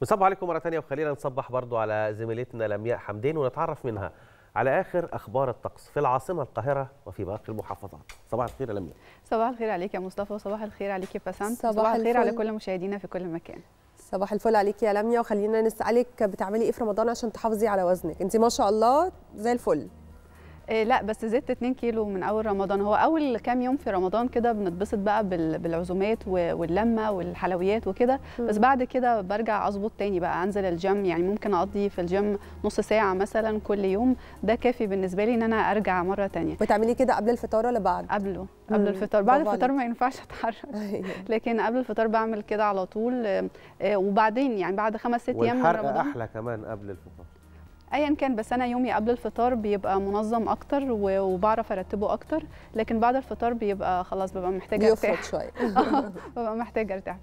نصب عليكم مرة تانية وخلينا نصبح برضو على زميلتنا لمياء حمدين ونتعرف منها على آخر أخبار الطقس في العاصمة القاهرة وفي باقي المحافظات صباح الخير يا لمياء صباح الخير عليك يا مصطفى وصباح الخير عليك يا بسنت صباح صباح الخير على الفل. كل مشاهدينا في كل مكان صباح الفل عليكي يا لميا وخلينا نسالك بتعملي ايه في رمضان عشان تحافظي على وزنك انت ما شاء الله زي الفل إيه لا بس زدت 2 كيلو من اول رمضان هو اول كام يوم في رمضان كده بنتبسط بقى بال- بالعزومات و- واللمه والحلويات وكده بس بعد كده برجع اظبط تاني بقى انزل الجيم يعني ممكن اقضي في الجيم نص ساعه مثلا كل يوم ده كافي بالنسبه لي ان انا ارجع مره تانية بتعملي كده قبل الفطار ولا بعد قبله مم، قبل الفطار بعد برافو الفطار عليكي. ما ينفعش اتحرك لكن قبل الفطار بعمل كده على طول آه، آه، وبعدين يعني بعد خمس ست ايام من والحرق رمضان أحلى كمان قبل الفطار ايا كان بس انا يومي قبل الفطار بيبقى منظم اكتر و- وبعرف ارتبه اكتر لكن بعد الفطار بيبقى خلاص ببقى محتاجه بيفرط ارتاح شويه ببقى محتاجه ارتاح